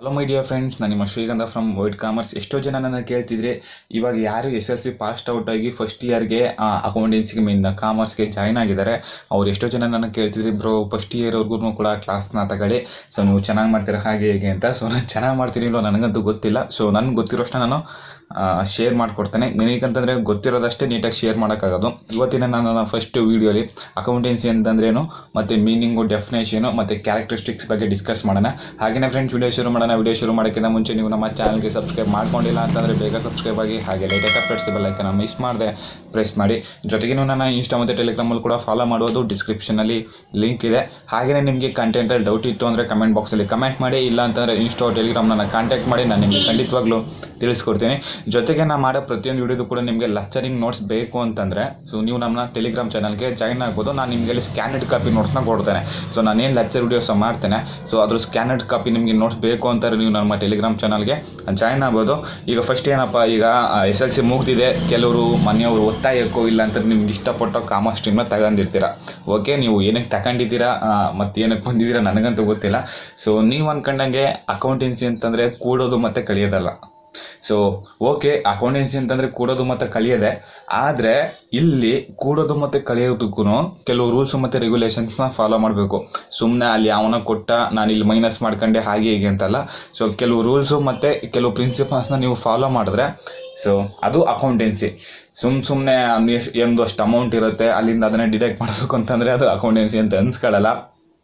hello my dear friends ನಾನು ನಿಮ್ಮ ಶ್ರೀಗಂಧ ಫ್ರಮ್ ವೈಟ್ ಕಾಮರ್ಸ್ ಎಷ್ಟೋ ಜನ ನನ್ನ ಕೇಳ್ತಿದ್ರೆ ಇವಾಗ ಯಾರು S L C passed out ಆಗಿ ಫಸ್ಟ್ ಇಯರ್ಗೆ ಅಕೌಂಟೆನ್ಸಿಗೆ ಮೀನ್ ಕಾಮರ್ಸ್ಗೆ ಜಾಯ್ನ್ ಆಗಿದ್ದಾರೆ ಅವ್ರು ಎಷ್ಟೋ ಜನ ನನ್ನ ಕೇಳ್ತಿದ್ರೆ ಬ್ರೋ ಫಸ್ಟ್ ಇಯರ್ವರೆಗೂ ಕೂಡ ಕ್ಲಾಸ್ನ ತಗೊಳ್ಳಿ ಸೊ ನೀವು ಚೆನ್ನಾಗಿ ಮಾಡ್ತೀರಾ ಹಾಗೆ ಹೇಗೆ ಅಂತ ಸೊ ನಾನು ಚೆನ್ನಾಗಿ ಮಾಡ್ತೀನಿ ಇಲ್ಲೋ ನನಗಂತೂ ಗೊತ್ತಿಲ್ಲ ಸೊ ನನಗೆ ಗೊತ್ತಿರೋಷ್ಟು ನಾನು ಶೇರ್ ಮಾಡಿಕೊಡ್ತೇನೆ ನಿನಗಂತಂದರೆ ಗೊತ್ತಿರೋದಷ್ಟೇ ನೀಟಾಗಿ ಶೇರ್ ಮಾಡೋಕ್ಕಾಗೋದು ಇವತ್ತಿನ ನನ್ನ ಫಸ್ಟ್ ವೀಡಿಯೋಲಿ ಅಕೌಂಟೆನ್ಸಿ ಅಂತಂದ್ರೇನು ಮತ್ತು ಮೀನಿಂಗು ಡೆಫಿನೇಷನು ಮತ್ತು ಕ್ಯಾರೆಕ್ಟರಿಸ್ಟಿಕ್ಸ್ ಬಗ್ಗೆ ಡಿಸ್ಕಸ್ ಮಾಡೋಣ ಹಾಗೆಯೇ ಫ್ರೆಂಡ್ಸ್ ವಿಡಿಯೋ ಶುರು ಮಾಡೋಣ ವಿಡಿಯೋ ಶುರು ಮಾಡೋಕ್ಕಿಂತ ಮುಂಚೆ ನೀವು ನಮ್ಮ ಚಾನಲ್ಗೆ ಸಬ್ಸ್ಕ್ರೈಬ್ ಮಾಡ್ಕೊಂಡಿಲ್ಲ ಅಂತಂದರೆ ಬೇಗ ಸಬ್ಸ್ಕ್ರೈಬ್ ಆಗಿ ಹಾಗೆ ಲೈಟ್ ಪ್ರೆಸ್ ಬೆಲ್ಲೈಕನ್ನ ಮಿಸ್ ಮಾಡದೆ ಪ್ರೆಸ್ ಮಾಡಿ ಜೊತೆಗೆ ನೀವು ನನ್ನ ಇನ್ಸ್ಟಾ ಮತ್ತು ಟೆಲಿಗ್ರಾಮಲ್ಲಿ ಕೂಡ ಫಾಲೋ ಮಾಡ್ಬೋದು ಡಿಸ್ಕ್ರಿಪ್ಷನಲ್ಲಿ ಲಿಂಕ್ ಇದೆ ಹಾಗೆಯೇ ನಿಮಗೆ ಕಂಟೆಂಟಲ್ಲಿ ಡೌಟ್ ಇತ್ತು ಅಂದರೆ ಕಮೆಂಟ್ ಬಾಕ್ಸಲ್ಲಿ ಕಮೆಂಟ್ ಮಾಡಿ ಇಲ್ಲ ಅಂತಂದರೆ ಇನ್ಸ್ಟಾ ಟೆಲಿಗ್ರಾಮ್ ನನ್ನ ಕಾಂಟ್ಯಾಕ್ಟ್ ಮಾಡಿ ನಾನು ನಿಮಗೆ ಖಂಡಿತವಾಗ್ಲೂ ತಿಳಿಸ್ಕೊಡ್ತೀನಿ ಜೊತೆಗೆ ನಾನು ಮಾಡೋ ಪ್ರತಿಯೊಂದು ವಿಡಿಯೋದು ಕೂಡ ನಿಮಗೆ ಲೆಕ್ಚರಿಂಗ್ ನೋಟ್ಸ್ ಬೇಕು ಅಂತಂದರೆ ಸೊ ನೀವು ನಮ್ಮ ಟೆಲಿಗ್ರಾಮ್ ಚಾನಲ್ಗೆ ಜಾಯ್ನ್ ಆಗ್ಬೋದು ನಾನು ನಿಮಗೆ ಅಲ್ಲಿ ಸ್ಕ್ಯಾನೆಡ್ ಕಾಪಿ ನೋಟ್ಸ್ನ ಕೊಡ್ತೇನೆ ಸೊ ನಾನೇನು ಲೆಕ್ಚರ್ ವಿಡಿಯೋಸ್ ಮಾಡ್ತೇನೆ ಸೊ ಅದ್ರ ಸ್ಕ್ಯಾನೆಡ್ ಕಾಪಿ ನಿಮಗೆ ನೋಟ್ಸ್ ಬೇಕು ಅಂತಾರೆ ನೀವು ನಮ್ಮ ಟೆಲಿಗ್ರಾಮ್ ಚಾನಲ್ಗೆ ಜಾಯ್ನ್ ಆಗ್ಬೋದು ಈಗ ಫಸ್ಟ್ ಏನಪ್ಪ ಈಗ ಎಸ್ ಎಲ್ ಸಿ ಮುಗ್ದಿದೆ ಕೆಲವರು ಮನೆಯವರು ಒತ್ತಾಯಕ್ಕೋ ಇಲ್ಲ ಅಂತ ನಿಮ್ಗೆ ಇಷ್ಟಪಟ್ಟೋ ಕಾಮರ್ಸ್ ಸ್ಟ್ರೀಮ್ನ ತಗೊಂಡಿರ್ತೀರ ಓಕೆ ನೀವು ಏನಕ್ಕೆ ತಗೊಂಡಿದ್ದೀರಾ ಮತ್ತು ಏನಕ್ಕೆ ಬಂದಿದ್ದೀರಾ ನನಗಂತೂ ಗೊತ್ತಿಲ್ಲ ಸೊ ನೀವು ಅನ್ಕೊಂಡಂಗೆ ಅಕೌಂಟೆನ್ಸಿ ಅಂತಂದರೆ ಕೂಡೋದು ಮತ್ತು ಕಲಿಯೋದಲ್ಲ ಸೊ ಓಕೆ ಅಕೌಂಟೆನ್ಸಿ ಅಂತಂದರೆ ಕೂಡೋದು ಮತ್ತು ಕಲಿಯೋದೆ ಆದರೆ ಇಲ್ಲಿ ಕೂಡೋದು ಮತ್ತು ಕಲಿಯೋದಕ್ಕೂ ಕೆಲವು ರೂಲ್ಸ್ ಮತ್ತು ರೆಗ್ಯುಲೇಷನ್ಸ್ನ ಫಾಲೋ ಮಾಡಬೇಕು ಸುಮ್ಮನೆ ಅಲ್ಲಿ ಅವನ ಕೊಟ್ಟ ನಾನು ಇಲ್ಲಿ ಮೈನಸ್ ಮಾಡ್ಕೊಂಡೆ ಹಾಗೆ ಹೀಗೆ ಅಂತಲ್ಲ ಸೊ ಕೆಲವು ರೂಲ್ಸು ಮತ್ತು ಕೆಲವು ಪ್ರಿನ್ಸಿಪಲ್ಸ್ನ ನೀವು ಫಾಲೋ ಮಾಡಿದ್ರೆ ಸೊ ಅದು ಅಕೌಂಟೆನ್ಸಿ ಸುಮ್ ಸುಮ್ಮನೆ ಒಂದು ಅಷ್ಟು ಅಮೌಂಟ್ ಇರುತ್ತೆ ಅಲ್ಲಿಂದ ಅದನ್ನೇ ಡಿಡಕ್ಟ್ ಮಾಡಬೇಕು ಅಂತಂದರೆ ಅದು ಅಕೌಂಟೆನ್ಸಿ ಅಂತ ಅನ್ಸ್ಕೊಳ್ಳಲ್ಲ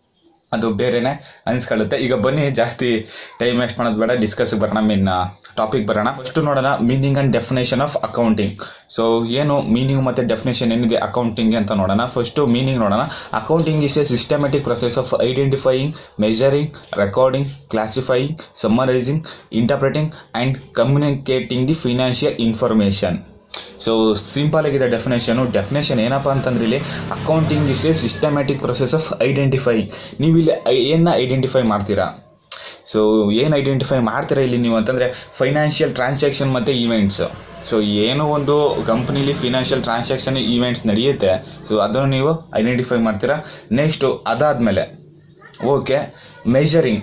ಅದು ಬೇರೆನೆ ಅನ್ಸ್ಕೊಳ್ಳುತ್ತೆ ಈಗ ಬನ್ನಿ ಜಾಸ್ತಿ ಟೈಮ್ ವೇಸ್ಟ್ ಮಾಡೋದು ಬೇಡ ಡಿಸ್ಕಸ್ ಬರೋಣ ಮೀನ್ ಟಾಪಿಕ್ ಬರೋಣ ಫಸ್ಟ್ ನೋಡೋಣ meaning and definition of accounting so ಏನು ಮೀನಿಂಗ್ ಮತ್ತು ಡೆಫಿನೇಷನ್ ಏನಿದೆ ಅಕೌಂಟಿಂಗ್ ಅಂತ ನೋಡೋಣ ಫಸ್ಟು ಮೀನಿಂಗ್ ನೋಡೋಣ accounting is a systematic process of identifying measuring recording classifying summarising interpreting and communicating the financial information so simple ಆಗಿದೆ definition definition ಏನಪ್ಪ ಅಂತಂದ್ರೆ ಇಲ್ಲಿ accounting is a systematic process of identify ನೀವು ಇಲ್ಲಿ ಏನನ್ನ ಐಡೆಂಟಿಫೈ ಮಾಡ್ತೀರಾ so ಏನು ಐಡೆಂಟಿಫೈ ಮಾಡ್ತೀರಾ ಇಲ್ಲಿ ನೀವು ಅಂತಂದರೆ ಫೈನಾನ್ಷಿಯಲ್ ಟ್ರಾನ್ಸಾಕ್ಷನ್ ಮತ್ತು ಈವೆಂಟ್ಸ್ ಸೊ ಏನೋ ಒಂದು ಕಂಪ್ನೀಲಿ ಫಿನಾನ್ಷಿಯಲ್ ಟ್ರಾನ್ಸಾಕ್ಷನ್ ಈವೆಂಟ್ಸ್ ನಡೆಯುತ್ತೆ ಸೊ ಅದನ್ನು ನೀವು ಐಡೆಂಟಿಫೈ ಮಾಡ್ತೀರಾ ನೆಕ್ಸ್ಟು ಅದಾದಮೇಲೆ ಓಕೆ ಮೆಜರಿಂಗ್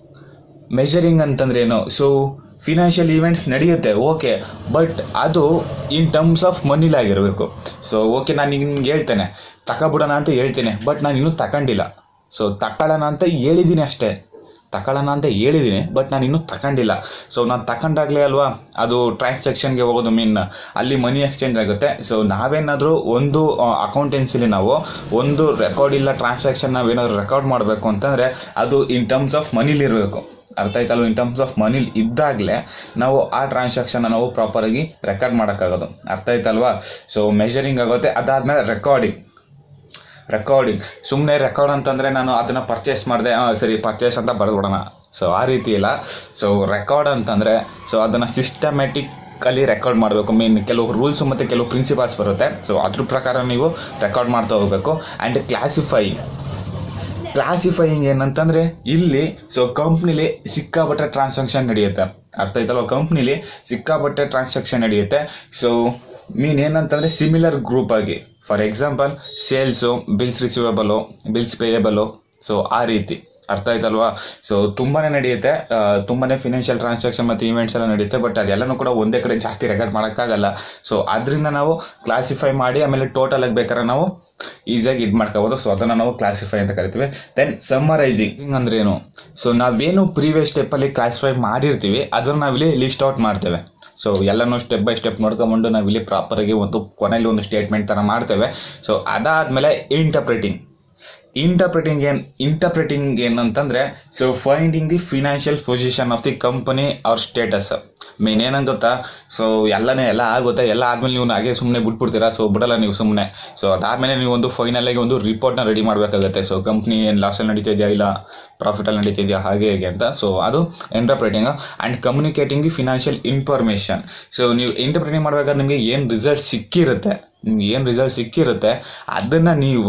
ಮೆಜರಿಂಗ್ ಅಂತಂದ್ರೆ ಏನು ಸೊ ಫಿನಾನ್ಷಿಯಲ್ ಈವೆಂಟ್ಸ್ ನಡೆಯುತ್ತೆ ಓಕೆ ಬಟ್ ಅದು ಇನ್ ಟರ್ಮ್ಸ್ ಆಫ್ ಮನಿಲಾಗಿರಬೇಕು ಸೊ ಓಕೆ ನಾನು ನಿಮ್ಗೆ ಹೇಳ್ತೇನೆ ತಗೊಬಿಡೋಣ ಅಂತ ಹೇಳ್ತೇನೆ ಬಟ್ ನಾನು ಇನ್ನೂ ತಗೊಂಡಿಲ್ಲ ಸೊ ತಗೊಳ್ಳೋಣ ಅಂತ ಹೇಳಿದ್ದೀನಿ ಅಷ್ಟೇ ತಗೊಳ್ಳೋಣ ಅಂತ ಹೇಳಿದ್ದೀನಿ ಬಟ್ ನಾನು ಇನ್ನೂ ತಗೊಂಡಿಲ್ಲ ಸೊ ನಾನು ತಗೊಂಡಾಗಲೇ ಅಲ್ವಾ ಅದು ಟ್ರಾನ್ಸಾಕ್ಷನ್ಗೆ ಹೋಗೋದು ಮೀನ್ ಅಲ್ಲಿ ಮನಿ ಎಕ್ಸ್ಚೇಂಜ್ ಆಗುತ್ತೆ ಸೊ ನಾವೇನಾದರೂ ಒಂದು ಅಕೌಂಟೆನ್ಸಿಲಿ ನಾವು ಒಂದು ರೆಕಾರ್ಡ್ ಇಲ್ಲ ಟ್ರಾನ್ಸಾಕ್ಷನ್ ನಾವೇನಾದ್ರು ರೆಕಾರ್ಡ್ ಮಾಡಬೇಕು ಅಂತಂದರೆ ಅದು ಇನ್ ಟರ್ಮ್ಸ್ ಆಫ್ ಮನಿಲಿರಬೇಕು ಅರ್ಥ ಆಯ್ತಲ್ವ ಇನ್ ಟರ್ಮ್ಸ್ ಆಫ್ ಮನಿಲಿ ಇದ್ದಾಗಲೇ ನಾವು ಆ ಟ್ರಾನ್ಸಾಕ್ಷನ್ನ ನಾವು ಪ್ರಾಪರಾಗಿ ರೆಕಾರ್ಡ್ ಮಾಡೋಕ್ಕಾಗೋದು ಅರ್ಥ ಆಯ್ತಲ್ವಾ ಸೊ ಮೆಷರಿಂಗ್ ಆಗುತ್ತೆ ಅದಾದಮೇಲೆ ರೆಕಾರ್ಡಿಂಗ್ ರೆಕಾರ್ಡಿಂಗ್ ಸುಮ್ಮನೆ ರೆಕಾರ್ಡ್ ಅಂತಂದರೆ ನಾನು ಅದನ್ನು ಪರ್ಚೇಸ್ ಮಾಡಿದೆ ಸರಿ ಪರ್ಚೇಸ್ ಅಂತ ಬರೆದ್ಬಿಡೋಣ ಸೊ ಆ ರೀತಿ ಇಲ್ಲ ಸೊ ರೆಕಾರ್ಡ್ ಅಂತಂದರೆ ಸೊ ಅದನ್ನು ಸಿಸ್ಟಮ್ಯಾಟಿಕ್ ಅಲ್ಲಿ ರೆಕಾರ್ಡ್ ಮಾಡಬೇಕು ಮೀನ್ ಕೆಲವು ರೂಲ್ಸು ಮತ್ತು ಕೆಲವು ಪ್ರಿನ್ಸಿಪಲ್ಸ್ ಬರುತ್ತೆ ಸೊ ಅದ್ರ ಪ್ರಕಾರ ನೀವು ರೆಕಾರ್ಡ್ ಮಾಡ್ತಾ ಹೋಗಬೇಕು ಆ್ಯಂಡ್ ಕ್ಲಾಸಿಫೈಯಿಂಗ್ ಕ್ಲಾಸಿಫೈಯಿಂಗ್ ಏನಂತಂದರೆ ಇಲ್ಲಿ ಸೊ ಕಂಪ್ನಿಲಿ ಸಿಕ್ಕಾಬಟ್ಟೆ ಟ್ರಾನ್ಸಾಕ್ಷನ್ ನಡೆಯುತ್ತೆ ಅರ್ಥ ಆಯ್ತಲ್ವ ಕಂಪ್ನಿಲಿ ಸಿಕ್ಕಾಬಟ್ಟೆ ಟ್ರಾನ್ಸಾಕ್ಷನ್ ನಡೆಯುತ್ತೆ ಸೊ ಮೀನ್ ಏನಂತಂದರೆ ಸಿಮಿಲರ್ ಗ್ರೂಪ್ ಆಗಿ for example sales bills receivable bills payable so ಆ ರೀತಿ ಅರ್ಥ ಆಯ್ತಲ್ವಾ ಸೊ ತುಂಬಾ ನಡೆಯುತ್ತೆ ತುಂಬಾ ಫಿನಾನ್ಷಿಯಲ್ ಟ್ರಾನ್ಸಾಕ್ಷನ್ ಮತ್ತು ಇವೆಂಟ್ಸ್ ಎಲ್ಲ ನಡೆಯುತ್ತೆ ಬಟ್ ಅದೆಲ್ಲನೂ ಕೂಡ ಒಂದೇ ಕಡೆ ಜಾಸ್ತಿ ರೆಕಾರ್ಡ್ ಮಾಡೋಕ್ಕಾಗಲ್ಲ ಸೊ ಅದರಿಂದ ನಾವು ಕ್ಲಾಸಿಫೈ ಮಾಡಿ ಆಮೇಲೆ ಟೋಟಲ್ ಆಗಿ ಬೇಕಾದ್ರೆ ನಾವು ಈಸಿಯಾಗಿ ಇದು ಮಾಡ್ಕೋಬೋದು ಸೊ ಅದನ್ನು ನಾವು ಕ್ಲಾಸಿಫೈ ಅಂತ ಕರಿತೀವಿ ದೆನ್ ಸಮ್ಮರೈಸಿಂಗ್ ಅಂದ್ರೆ ಏನು ಸೊ ನಾವೇನು ಪ್ರೀವಿಯಸ್ ಸ್ಟೆಪ್ಪಲ್ಲಿ ಕ್ಲಾಸಿಫೈ ಮಾಡಿರ್ತೀವಿ ಅದನ್ನು ನಾವಿಲ್ಲಿ ಲಿಸ್ಟ್ ಔಟ್ ಮಾಡ್ತೇವೆ ಸೊ ಎಲ್ಲನೂ ಸ್ಟೆಪ್ ಬೈ ಸ್ಟೆಪ್ ನೋಡ್ಕೊಂಬಂಡು ನಾವಿಲ್ಲಿ ಪ್ರಾಪರಾಗಿ ಒಂದು ಕೊನೆಯಲ್ಲಿ ಒಂದು ಸ್ಟೇಟ್ಮೆಂಟ್ ಥರ ಮಾಡ್ತೇವೆ ಸೊ ಅದಾದಮೇಲೆ ಇಂಟರ್ಪ್ರಿಟಿಂಗ್ ಇಂಟರ್ಪ್ರಿಟಿಂಗ್ ಏನು ಇಂಟರ್ಪ್ರಿಟಿಂಗ್ ಏನಂತಂದರೆ so finding the financial position of the company ಅವ್ರ ಸ್ಟೇಟಸ್ ಮೇನ್ ಏನಂತ ಗೊತ್ತಾ ಸೊ ಎಲ್ಲನೇ ಎಲ್ಲ ಆಗುತ್ತೆ ಎಲ್ಲ ಆದಮೇಲೆ ನೀವು ಹಾಗೆ ಸುಮ್ಮನೆ ಬಿಟ್ಬಿಡ್ತೀರಾ ಸೊ ಬಿಡಲ್ಲ ನೀವು ಸುಮ್ಮನೆ ಸೊ ಅದಾದಮೇಲೆ ನೀವು ಒಂದು ಫೈನಲಾಗಿ ಒಂದು ರಿಪೋರ್ಟ್ನ ರೆಡಿ ಮಾಡಬೇಕಾಗುತ್ತೆ ಸೊ ಕಂಪ್ನಿ ಏನು ಲಾಸಲ್ಲಿ ನಡೀತಿದೆಯಾ ಇಲ್ಲ ಪ್ರಾಫಿಟಲ್ಲಿ ನಡೀತಿದೆಯಾ ಹಾಗೆ ಹೇಗೆ ಅಂತ ಸೊ ಅದು interpreting and communicating the financial information so ನೀವು ಇಂಟರ್ಪ್ರಿಟಿಂಗ್ ಮಾಡಬೇಕಾದ್ರೆ ನಿಮಗೆ ಏನು ರಿಸಲ್ಟ್ ಸಿಕ್ಕಿರುತ್ತೆ ನಿಮ್ಗೆ ಏನು ರಿಸಲ್ಟ್ ಸಿಕ್ಕಿರುತ್ತೆ ಅದನ್ನು ನೀವು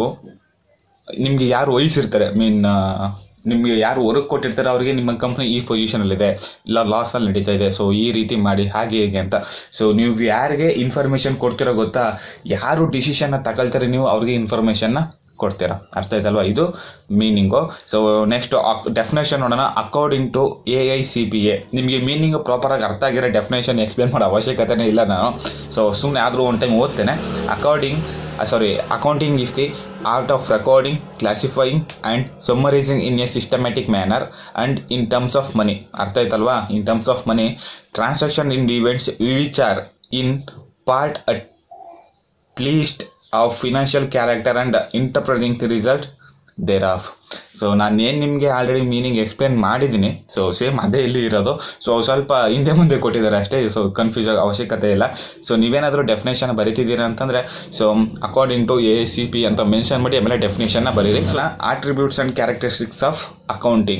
ನಿಮಗೆ ಯಾರು ವಹಿಸಿರ್ತಾರೆ ಮೀನ್ ನಿಮಗೆ ಯಾರು ವರ್ಕ್ ಕೊಟ್ಟಿರ್ತಾರೆ ಅವರಿಗೆ ನಿಮ್ಮ ಕಂಪ್ನಿ ಈ ಪೊಸಿಷನಲ್ಲಿದೆ ಇಲ್ಲ ಲಾಸಲ್ಲಿ ನಡೀತಾ ಇದೆ ಸೊ ಈ ರೀತಿ ಮಾಡಿ ಹಾಗೆ ಹೇಗೆ ಅಂತ ಸೊ ನೀವು ಯಾರಿಗೆ ಇನ್ಫಾರ್ಮೇಷನ್ ಕೊಡ್ತಿರೋ ಗೊತ್ತಾ ಯಾರು ಡಿಸಿಷನ್ನ ತಗೊಳ್ತಾರೆ ನೀವು ಅವ್ರಿಗೆ ಇನ್ಫಾರ್ಮೇಷನ್ನ ಕೊಡ್ತೀರಾ ಅರ್ಥ ಆಯ್ತಲ್ವಾ ಇದು ಮೀನಿಂಗು ಸೊ ನೆಕ್ಸ್ಟ್ ಡೆಫಿನೇಷನ್ ನೋಡೋಣ according to A I C P A ನಿಮಗೆ ಮೀನಿಂಗ್ ಪ್ರಾಪರಾಗಿ ಅರ್ಥ ಆಗಿರೋ ಡೆಫಿನೇಷನ್ ಎಕ್ಸ್ಪ್ಲೇನ್ ಮಾಡೋ ಅವಶ್ಯಕತೆನೇ ಇಲ್ಲ ನಾನು ಸೊ ಸುಮ್ಮನೆ ಆದರೂ ಒಂದು ಟೈಮ್ ಓದ್ತೇನೆ according sorry accounting is the art of recording classifying and summarising in a systematic manner and in terms of money ಅರ್ಥ ಆಯ್ತಲ್ವಾ in terms of money transaction in events which are in part at least of financial character and interpreting the result thereof so ನಾನು ಏನು ನಿಮಗೆ already meaning explain ಮಾಡಿದ್ದೀನಿ so same ಅದೇ ಇಲ್ಲಿ ಇರೋದು so ಸ್ವಲ್ಪ ಹಿಂದೆ ಮುಂದೆ ಕೊಟ್ಟಿದ್ದಾರೆ ಅಷ್ಟೇ ಸೊ ಕನ್ಫ್ಯೂಸ್ ಆಗೋ ಅವಶ್ಯಕತೆ ಇಲ್ಲ ಸೊ ನೀವೇನಾದರೂ ಡೆಫಿನೇಷನ್ ಬರಿತಿದ್ದೀರಾ ಅಂತಂದರೆ so according to A C P ಅಂತ ಮೆನ್ಷನ್ ಮಾಡಿ ಆಮೇಲೆ ಡೆಫಿನೇಷನ್ನ ಬರೀರಿ attributes and characteristics of accounting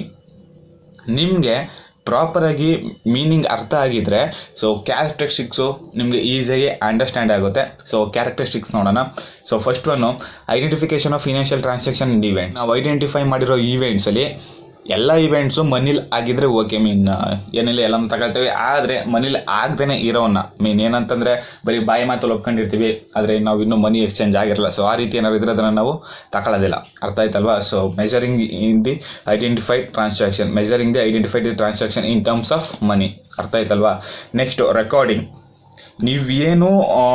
ನಿಮಗೆ ಪ್ರಾಪರಾಗಿ ಮೀನಿಂಗ್ ಅರ್ಥ ಆಗಿದ್ರೆ ಸೊ ಕ್ಯಾರೆಕ್ಟರಿಸ್ಟಿಕ್ಸು ನಿಮಗೆ ಈಸಿಯಾಗಿ ಅಂಡರ್ಸ್ಟ್ಯಾಂಡ್ ಆಗುತ್ತೆ ಸೊ ಕ್ಯಾರೆಕ್ಟರಿಸ್ಟಿಕ್ಸ್ ನೋಡೋಣ so first one identification of financial transaction in event ನಾವು ಐಡೆಂಟಿಫೈ ಮಾಡಿರೋ ಈವೆಂಟ್ಸಲ್ಲಿ ಎಲ್ಲ ಇವೆಂಟ್ಸು ಮನೇಲಿ ಆಗಿದ್ರೆ ಓಕೆ ಮೀನ್ ಏನಿಲ್ಲ ಎಲ್ಲ ತಗೊಳ್ತೇವೆ ಆದರೆ ಮನೇಲಿ ಆಗದೇ ಇರೋವನ್ನ ಮೀನ್ ಏನಂತಂದರೆ ಬರೀ ಬಾಯಿ ಮಾತಲ್ಲಿ ಒಪ್ಕೊಂಡಿರ್ತೀವಿ ಆದರೆ ನಾವು ಇನ್ನೂ ಮನಿ ಎಕ್ಸ್ಚೇಂಜ್ ಆಗಿರಲ್ಲ ಸೊ ಆ ರೀತಿ ಏನಾದ್ರು ಇದ್ರೆ ಅದನ್ನು ನಾವು ತಗೊಳ್ಳೋದಿಲ್ಲ ಅರ್ಥ ಆಯ್ತಲ್ವಾ so measuring in the identified transaction measuring the identified the transaction in terms of money ಅರ್ಥ ಆಯ್ತಲ್ವಾ ನೆಕ್ಸ್ಟ್ ರೆಕಾರ್ಡಿಂಗ್ ನೀವೇನು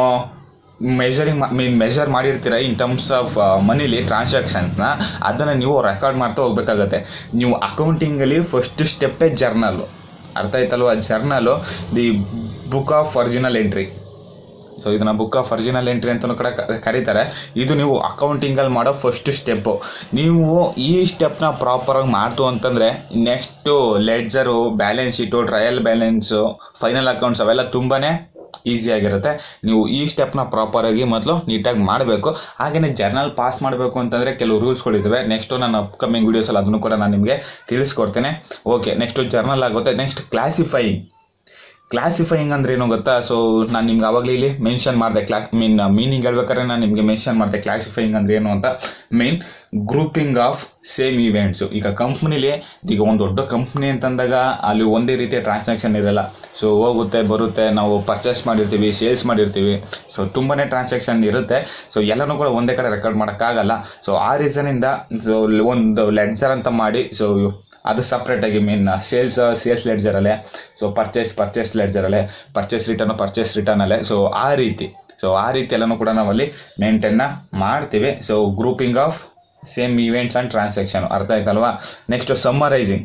ಮೆಜರಿಂಗ್ ಮೀನ್ ಮೆಜರ್ ಮಾಡಿರ್ತೀರ ಇನ್ ಟರ್ಮ್ಸ್ ಆಫ್ ಮನಿಲಿ ಟ್ರಾನ್ಸಾಕ್ಷನ್ಸ್ನ ಅದನ್ನು ನೀವು ರೆಕಾರ್ಡ್ ಮಾಡ್ತಾ ಹೋಗ್ಬೇಕಾಗತ್ತೆ ನೀವು ಅಕೌಂಟಿಂಗಲ್ಲಿ ಫಸ್ಟ್ ಸ್ಟೆಪ್ಪೇ ಜರ್ನಲ್ಲು ಅರ್ಥ ಆಯ್ತಲ್ವಾ journal the book of original entry so ಇದನ್ನ ಬುಕ್ ಆಫ್ ಒರಿಜಿನಲ್ ಎಂಟ್ರಿ ಅಂತಲೂ ಕೂಡ ಕ- ಕರೀತಾರೆ ಇದು ನೀವು ಅಕೌಂಟಿಂಗಲ್ಲಿ ಮಾಡೋ ಫಸ್ಟ್ ಸ್ಟೆಪ್ಪು ನೀವು ಈ ಸ್ಟೆಪ್ನ ಪ್ರಾಪರಾಗಿ ಮಾಡ್ತು ಅಂತಂದರೆ next ledger balance sheet trial balance final accounts ಅವೆಲ್ಲ ತುಂಬಾ ಈಸಿ ಆಗಿರುತ್ತೆ ನೀವು ಈ ಸ್ಟೆಪ್ನ ಪ್ರಾಪರಾಗಿ ಮೊದಲು ನೀಟಾಗಿ ಮಾಡಬೇಕು ಹಾಗೆಯೇ ಜರ್ನಲ್ ಪಾಸ್ ಮಾಡಬೇಕು ಅಂತಂದರೆ ಕೆಲವು ರೂಲ್ಸ್ಗಳಿದ್ದಾವೆ ನೆಕ್ಸ್ಟು ನಾನು ಅಪ್ಕಮಿಂಗ್ ವೀಡಿಯೋಸಲ್ಲಿ ಅದನ್ನು ಕೂಡ ನಾನು ನಿಮಗೆ ತಿಳಿಸ್ಕೊಡ್ತೇನೆ ಓಕೆ ನೆಕ್ಸ್ಟು ಜರ್ನಲ್ ಆಗುತ್ತೆ ನೆಕ್ಸ್ಟ್ ಕ್ಲಾಸಿಫೈಯಿಂಗ್ ಕ್ಲಾಸಿಫೈಯಿಂಗ್ ಅಂದ್ರೆ ಏನು ಗೊತ್ತಾ ಸೊ ನಾನು ನಿಮ್ಗೆ ಆವಾಗಲೇ ಇಲ್ಲಿ ಮೆನ್ಷನ್ ಮಾಡಿದೆ ಕ್ಲಾಸ್ ಮೀನ್ ಮೀನಿಂಗ್ ಹೇಳ್ಬೇಕಾದ್ರೆ ನಾನು ನಿಮಗೆ ಮೆನ್ಷನ್ ಮಾಡಿದೆ ಕ್ಲಾಸಿಫೈಯಿಂಗ್ ಅಂದ್ರೆ ಏನು ಅಂತ mean grouping of same events ಈಗ ಕಂಪ್ನಿಲಿ ಈಗ ಒಂದು ದೊಡ್ಡ ಕಂಪ್ನಿ ಅಂತಂದಾಗ ಅಲ್ಲಿ ಒಂದೇ ರೀತಿಯ ಟ್ರಾನ್ಸಾಕ್ಷನ್ ಇರಲ್ಲ ಸೊ ಹೋಗುತ್ತೆ ಬರುತ್ತೆ ನಾವು ಪರ್ಚೇಸ್ ಮಾಡಿರ್ತೀವಿ ಸೇಲ್ಸ್ ಮಾಡಿರ್ತೀವಿ ಸೊ ತುಂಬಾನೇ ಟ್ರಾನ್ಸಾಕ್ಷನ್ ಇರುತ್ತೆ ಸೊ ಎಲ್ಲನೂ ಕೂಡ ಒಂದೇ ಕಡೆ ರೆಕಾರ್ಡ್ ಮಾಡೋಕ್ಕಾಗಲ್ಲ ಸೊ ಆ ರೀಸನಿಂದ ಸೊ ಒಂದು ಲೆಡ್ಜರ್ ಅಂತ ಮಾಡಿ ಸೊ ಅದು ಸಪ್ರೇಟಾಗಿ ಮೀನ್ ಸೇಲ್ಸ್ ಸೇಲ್ಸ್ ಲೆಡ್ಜರಲ್ಲೇ ಸೊ ಪರ್ಚೇಸ್ ಪರ್ಚೇಸ್ ಲೆಡ್ಜರಲ್ಲೇ ಪರ್ಚೇಸ್ ರಿಟರ್ನು ಪರ್ಚೇಸ್ ರಿಟರ್ನಲ್ಲೇ ಸೊ ಆ ರೀತಿ ಸೊ ಆ ರೀತಿ ಎಲ್ಲನೂ ಕೂಡ ನಾವಲ್ಲಿ ಮೇಂಟೈನ್ನ ಮಾಡ್ತೀವಿ so grouping of same events and transaction ಅರ್ಥ ಆಯ್ತಲ್ವಾ ನೆಕ್ಸ್ಟ್ ಸಮ್ಮರೈಸಿಂಗ್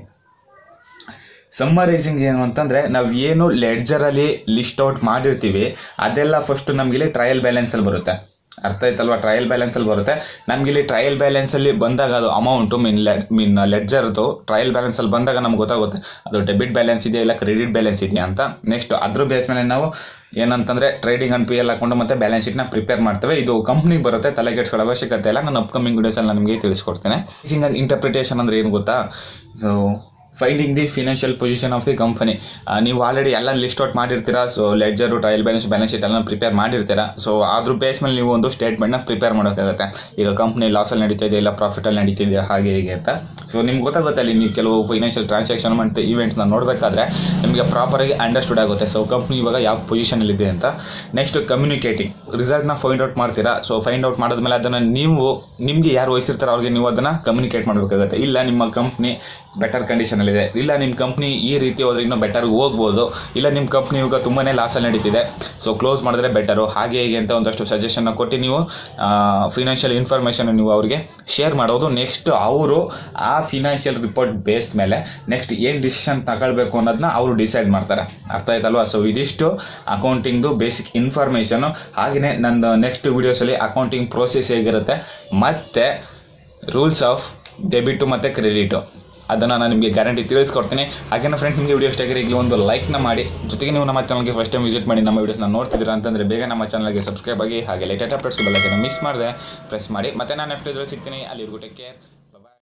ಸಮ್ಮರೈಸಿಂಗ್ ಏನು ಅಂತಂದ್ರೆ ನಾವು ಏನು ಲೆಡ್ಜರಲ್ಲಿ ಲಿಸ್ಟ್ ಔಟ್ ಮಾಡಿರ್ತೀವಿ ಅದೆಲ್ಲ ಫಸ್ಟ್ ನಮ್ಗಿಲ್ಲಿ ಟ್ರಯಲ್ ಬ್ಯಾಲೆನ್ಸಲ್ಲಿ ಬರುತ್ತೆ ಅರ್ಥ ಆಯ್ತಲ್ವಾ ಟ್ರಯಲ್ ಬ್ಯಾಲೆನ್ಸಲ್ಲಿ ಬರುತ್ತೆ ನಮ್ಗಿಲ್ಲಿ ಟ್ರಯಲ್ ಬ್ಯಾಲೆನ್ಸಲ್ಲಿ ಬಂದಾಗ ಅದು ಅಮೌಂಟು ಮೀನ್ ಲೆಡ್ ಮೀನ್ ಲೆಡ್ಜರ್ದು ಟ್ರಯಲ್ ಬ್ಯಾಲೆನ್ಸಲ್ಲಿ ಬಂದಾಗ ನಮ್ಗೆ ಗೊತ್ತಾಗುತ್ತೆ ಅದು ಡೆಬಿಟ್ ಬ್ಯಾಲೆನ್ಸ್ ಇದೆಯಾ ಇಲ್ಲ ಕ್ರೆಡಿಟ್ ಬ್ಯಾಲೆನ್ಸ್ ಇದೆಯಾ ಅಂತ ನೆಕ್ಸ್ಟ್ ಅದ್ರ ಬೇಸ್ ಮೇಲೆ ನಾವು ಏನಂತಂದ್ರೆ ಟ್ರೇಡಿಂಗ್ ಅಂಡ್ ಪಿ ಎಲ್ ಹಾಕೊಂಡು ಮತ್ತೆ ಬ್ಯಾಲೆನ್ಸ್ ಶೀಟ್ನ ಪ್ರಿಪೇರ್ ಮಾಡ್ತೇವೆ ಇದು ಕಂಪ್ನಿಗೆ ಬರುತ್ತೆ ತಲೆ ಕೆಡ್ಸ್ಕೊಳ್ಳೋ ಅವಶ್ಯಕತೆ ಇಲ್ಲ ನಾನು ಅಪ್ಕಮಿಂಗ್ ವಿಡಿಯೋಸಲ್ಲಿ ನಾನು ನಿಮಗೆ ತಿಳಿಸ್ಕೊಡ್ತೇನೆ ಸಿಂಗಲ್ ಇಂಟರ್ಪ್ರಿಟೇಷನ್ ಅಂದ್ರೆ ಏನು ಗೊತ್ತಾ so finding the financial position of the company ನೀವು ಆಲ್ರೆಡಿ ಎಲ್ಲ ಲಿಸ್ಟ್ ಔಟ್ ಮಾಡಿರ್ತೀರಾ so ledger trial balance balance sheet ಎಲ್ಲ ಪ್ರಿಪೇರ್ ಮಾಡಿರ್ತೀರಾ ಸೊ ಅದ್ರ ಬೇಸ್ ಮೇಲೆ ನೀವು ಒಂದು ಸ್ಟೇಟ್ಮೆಂಟ್ನ ಪ್ರಿಪೇರ್ ಮಾಡೋಕ್ಕಾಗುತ್ತೆ ಈಗ ಕಂಪ್ನಿ ಲಾಸಲ್ಲಿ ನಡೀತಿದೆ ಇಲ್ಲ ಪ್ರಾಫಿಟಲ್ಲಿ ನಡೀತಿದೆ ಹಾಗೆ ಹೀಗೆ ಅಂತ ಸೊ ನಿಮ್ಗೆ ಗೊತ್ತಾಗುತ್ತೆ ಅಲ್ಲಿ ನೀವು ಕೆಲವು ಫೈನಾನ್ಷಿಯಲ್ ಟ್ರಾನ್ಸಾಕ್ಷನ್ ಮತ್ತು ಈವೆಂಟ್ಸ್ನ ನೋಡಬೇಕಾದ್ರೆ ನಿಮಗೆ ಪ್ರಾಪರಾಗಿ ಅಂಡರ್ಸ್ಟುಡ್ ಆಗುತ್ತೆ ಸೊ ಕಂಪ್ನಿ ಇವಾಗ ಯಾವ ಪೊಸಿಷನಲ್ಲಿ ಇದೆ ಅಂತ ನೆಕ್ಸ್ಟ್ ಕಮ್ಯುನಿಕೇಟಿಂಗ್ ರಿಸಲ್ಟ್ನ ಫೈಂಡ್ ಔಟ್ ಮಾಡ್ತೀರಾ ಸೊ ಫೈಂಡ್ ಔಟ್ ಮಾಡಿದ್ಮೇಲೆ ಅದನ್ನು ನೀವು ನಿಮಗೆ ಯಾರು ವಹಿಸಿರ್ತಾರೋ ಅವ್ರಿಗೆ ನೀವು ಅದನ್ನು ಕಮ್ಯುನಿಕೇಟ್ ಮಾಡಬೇಕಾಗುತ್ತೆ ಇಲ್ಲ ನಿಮ್ಮ ಕಂಪ್ನಿ ಬೆಟರ್ ಕಂಡೀಷನಲ್ಲಿದೆ ಇಲ್ಲ ನಿಮ್ಮ ಕಂಪ್ನಿ ಈ ರೀತಿ ಹೋದ್ರೆ ಇನ್ನೂ ಬೆಟರ್ ಹೋಗ್ಬೋದು ಇಲ್ಲ ನಿಮ್ಮ ಕಂಪ್ನಿ ಇವಾಗ ತುಂಬಾ ಲಾಸಲ್ಲಿ ನಡೀತಿದೆ ಸೊ ಕ್ಲೋಸ್ ಮಾಡಿದ್ರೆ ಬೆಟರು ಹಾಗೆ ಹೀಗೆ ಅಂತ ಒಂದಷ್ಟು ಸಜೆಷನ್ನ ಕೊಟ್ಟು ನೀವು ಫಿನಾನ್ಷಿಯಲ್ ಇನ್ಫಾರ್ಮೇಷನ್ ನೀವು ಅವರಿಗೆ ಶೇರ್ ಮಾಡೋದು ನೆಕ್ಸ್ಟ್ ಅವರು ಆ ಫಿನಾನ್ಷಿಯಲ್ ರಿಪೋರ್ಟ್ ಬೇಸ್ ಮೇಲೆ ನೆಕ್ಸ್ಟ್ ಏನು ಡಿಸಿಷನ್ ತಗೊಳ್ಬೇಕು ಅನ್ನೋದನ್ನ ಅವರು ಡಿಸೈಡ್ ಮಾಡ್ತಾರೆ ಅರ್ಥ ಆಯ್ತಲ್ವಾ ಸೊ ಇದಿಷ್ಟು ಅಕೌಂಟಿಂಗ್ದು ಬೇಸಿಕ್ ಇನ್ಫಾರ್ಮೇಷನು ಹಾಗೆಯೇ ನನ್ನ ನೆಕ್ಸ್ಟ್ ವೀಡಿಯೋಸಲ್ಲಿ ಅಕೌಂಟಿಂಗ್ ಪ್ರೋಸೆಸ್ ಹೇಗಿರುತ್ತೆ ಮತ್ತು ರೂಲ್ಸ್ ಆಫ್ ಡೆಬಿಟು ಮತ್ತು ಕ್ರೆಡಿಟು ಅದನ್ನು ನಾನು ನಿಮಗೆ ಗ್ಯಾರಂಟಿ ತಿಳಿಸ್ಕೊಡ್ತೀನಿ ಹಾಗೆ ಫ್ರೆಂಡ್ ನಿಮಗೆ ವಿಡಿಯೋ ಇಷ್ಟ ಆಗಿದ್ರೆ ಈಗಲೇ ಒಂದು ಲೈಕ್ನ ಮಾಡಿ ಜೊತೆಗೆ ನೀವು ನಮ್ಮ ಚಾನಲ್ಗೆ ಫಸ್ಟ್ ಟೈಮ್ ವಿಸಿಟ್ ಮಾಡಿ ನಮ್ಮ ವಿಡಿಯೋಸ್ನ ನೋಡ್ತಿದ್ದೀರಾ ಅಂತಂದರೆ ಬೇಗ ನಮ್ಮ ಚಾನಲ್ಗೆ ಸಬ್ಸ್ಕ್ರೈಬ್ ಆಗಿ ಹಾಗೆ ಲೇಟೆಸ್ಟ್ ಅಪ್ಡೇಟ್ಸ್ ಬೆಲ್ಲಕ್ಕೆ ಮಿಸ್ ಮಾಡಿದೆ ಪ್ರೆಸ್ ಮಾಡಿ ಮತ್ತೆ ನಾನು ನೆಕ್ಸ್ಟ್ ಇದರಲ್ಲಿ ಸಿಗ್ತೀನಿ ಅಲ್ಲಿವರೆಗೂ ಟೇಕ್ ಕೇರ್